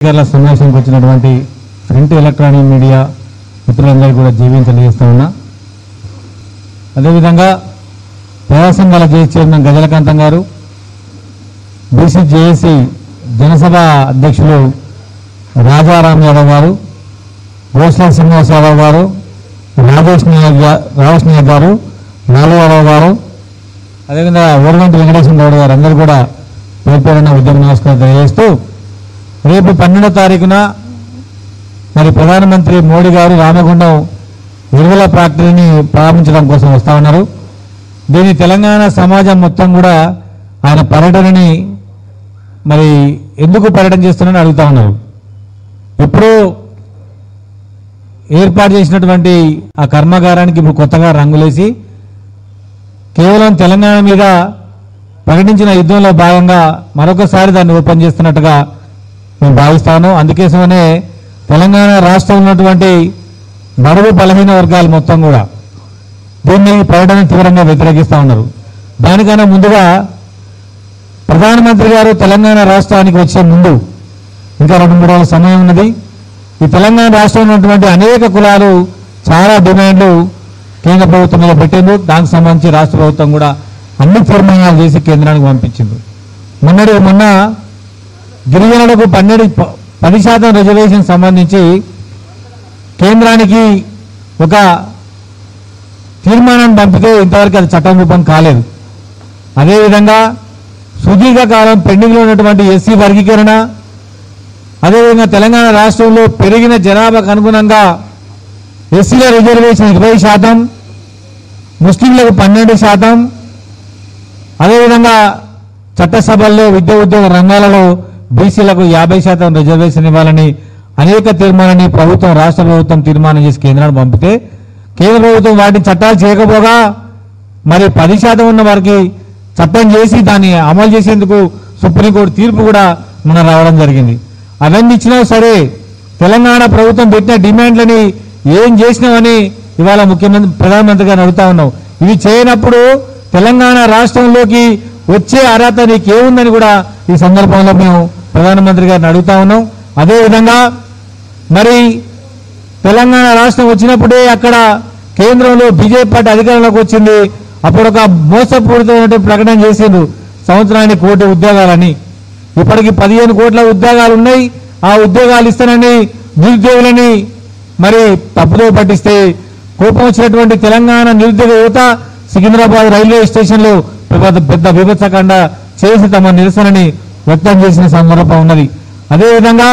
గారి సమావేశానికి వచ్చినటువంటి ప్రింట్ ఎలక్ట్రానిక్ మీడియా మిత్రులందరికీ కూడా జీవించలేస్తూ ఉన్నా అదేవిధంగా ప్రజా సంఘాల జేసీ చైర్మన్ గజలకాంతం గారు బీసీ జేఏసీ జనసభ అధ్యక్షులు రాజారాం యాదవ్ గారు గోస్లా శ్రీనివాసరావు గారు రాజేష్ నాయక్ గా- రాజేష్ నాయక్ గారు లాలయాదవ్ గారు అదేవిధంగా ఓరగంటి వెంకటేశ్వర గౌడ్ గారు అందరూ కూడా పేరు పేరున ఉద్యమ నమస్కారం తెలియజేస్తూ రేపు పన్నెండో తారీఖున మరి ప్రధానమంత్రి మోడీ గారు రామగుండం ఎరువుల ఫ్యాక్టరీని ప్రారంభించడం కోసం వస్తా ఉన్నారు దీని తెలంగాణ సమాజం మొత్తం కూడా ఆయన పర్యటనని మరి ఎందుకు పర్యటన చేస్తున్నారని అడుగుతా ఉన్నారు ఇప్పుడు ఏర్పాటు చేసినటువంటి ఆ కర్మాగారానికి ఇప్పుడు కొత్తగా రంగులేసి కేవలం తెలంగాణ మీద ప్రకటించిన యుద్ధంలో భాగంగా మరొకసారి దాన్ని ఓపెన్ చేస్తున్నట్టుగా నేను భావిస్తాను అందుకోసమనే తెలంగాణ రాష్ట్రంలో ఉన్నటువంటి బడుగు బలహీన వర్గాలు మొత్తం కూడా దీన్ని పర్యటన తీవ్రంగా వ్యతిరేకిస్తూ ఉన్నారు దానికన్నా ముందుగా ప్రధానమంత్రి గారు తెలంగాణ రాష్ట్రానికి వచ్చే ముందు ఇంకా రెండు మూడు రోజుల సమయం ఉన్నది ఈ తెలంగాణ రాష్ట్రంలో ఉన్నటువంటి అనేక కులాలు చాలా డిమాండ్లు కేంద్ర ప్రభుత్వం మీద పెట్టింది దానికి సంబంధించి రాష్ట్ర ప్రభుత్వం కూడా అన్ని తీర్మానాలు చేసి కేంద్రానికి పంపించింది మొన్నటి మొన్న గిరిజనులకు పన్నెండు ప- పది శాతం రిజర్వేషన్ సంబంధించి కేంద్రానికి ఒక తీర్మానాన్ని పంపితే ఇంతవరకు అది చట్టం రూపం కాలేదు అదేవిధంగా సుదీర్ఘకాలం పెండింగ్లో ఉన్నటువంటి ఎస్సీ వర్గీకరణ అదేవిధంగా తెలంగాణ రాష్ట్రంలో పెరిగిన జనాభాకు అనుగుణంగా ఎస్సీల రిజర్వేషన్ ఇరవై శాతం ముస్లింలకు పన్నెండు శాతం అదేవిధంగా చట్టసభల్లో విద్యా ఉద్యోగ రంగాలలో బీసీలకు యాభై శాతం రిజర్వేషన్ ఇవ్వాలని అనేక తీర్మానాన్ని ప్రభుత్వం రాష్ట్ర ప్రభుత్వం తీర్మానం చేసి కేంద్రానికి పంపితే కేంద్ర ప్రభుత్వం వాటిని చట్టాలు చేయకపోగా మరి పది శాతం ఉన్న వారికి చట్టం చేసి దాన్ని అమలు చేసేందుకు సుప్రీంకోర్టు తీర్పు కూడా మొన్న రావడం జరిగింది అవన్నీ ఇచ్చినా సరే తెలంగాణ ప్రభుత్వం పెట్టిన డిమాండ్లని ఏం చేసినామని ఇవాళ ముఖ్యమంత్రి ప్రధానమంత్రి గారిని అడుగుతా ఉన్నాం ఇవి చేయనప్పుడు తెలంగాణ రాష్ట్రంలోకి వచ్చే అర్హత నీకేముందని కూడా ఈ సందర్భంలో మేము ప్రధానమంత్రి గారిని అడుగుతా ఉన్నాం అదేవిధంగా మరి తెలంగాణ రాష్ట్రం వచ్చినప్పుడే అక్కడ కేంద్రంలో బీజేపీ పార్టీ అధికారంలోకి వచ్చింది అప్పుడు ఒక మోసపూరితమైన ప్రకటన చేసిండ్రు సంవత్సరానికి కోటి ఉద్యోగాలని ఇప్పటికి పదిహేను కోట్ల ఉద్యోగాలు ఉన్నాయి ఆ ఉద్యోగాలు ఇస్తానని నిరుద్యోగులని మరి తప్పుదో పట్టిస్తే కోపం వచ్చినటువంటి తెలంగాణ నిరుద్యోగ యువత సికింద్రాబాద్ రైల్వే స్టేషన్లో పెద్ద పెద్ద విభత్సకాండ చేసి తమ నిరసనని వ్యక్తం చేసిన సందర్భం ఉన్నది అదేవిధంగా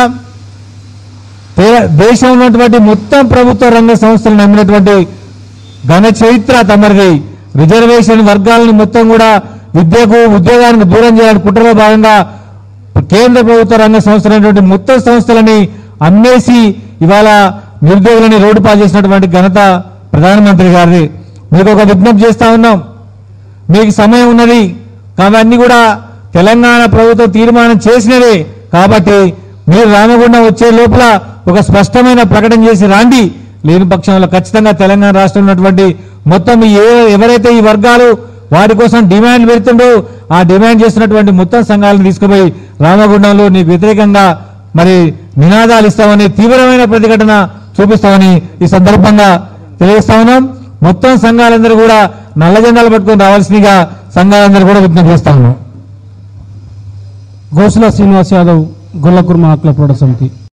తే- దేశంలో ఉన్నటువంటి మొత్తం ప్రభుత్వ రంగ సంస్థలు నమ్మినటువంటి ఘన చరిత్ర తమరిది రిజర్వేషన్ వర్గాలను మొత్తం కూడా విద్యకు ఉద్యోగానికి దూరం చేయాలని కుట్రలో భాగంగా కేంద్ర ప్రభుత్వ రంగ సంస్థలైనటువంటి మొత్తం సంస్థలని అమ్మేసి ఇవాళ నిరుద్యోగులని రోడ్డు పాలు చేసినటువంటి ఘనత ప్రధానమంత్రి గారిది మీకు ఒక విజ్ఞప్తి చేస్తా ఉన్నాం మీకు సమయం ఉన్నది అవన్నీ కూడా తెలంగాణ ప్రభుత్వం తీర్మానం చేసినవే కాబట్టి మీరు రామగుండం వచ్చే లోపల ఒక స్పష్టమైన ప్రకటన చేసి రాండి లేని పక్షంలో ఖచ్చితంగా తెలంగాణ రాష్ట్రంలో ఉన్నటువంటి మొత్తం ఈ ఏ- ఎవరైతే ఈ వర్గాలు వారి కోసం డిమాండ్ పెడుతుండో ఆ డిమాండ్ చేస్తున్నటువంటి మొత్తం సంఘాలను తీసుకుపోయి రామగుండంలో నీకు వ్యతిరేకంగా మరి నినాదాలు ఇస్తామని తీవ్రమైన ప్రతిఘటన చూపిస్తామని ఈ సందర్భంగా తెలియజేస్తా ఉన్నాం మొత్తం సంఘాలందరూ కూడా నల్ల జెండాలు పట్టుకొని రావాల్సిందిగా సంఘాలందరూ కూడా విజ్ఞప్తి చేస్తా ఉన్నాం గోసుల శ్రీనివాస్ యాదవ్ గొల్లకుర్మ హక్కుల పోరాట సమితి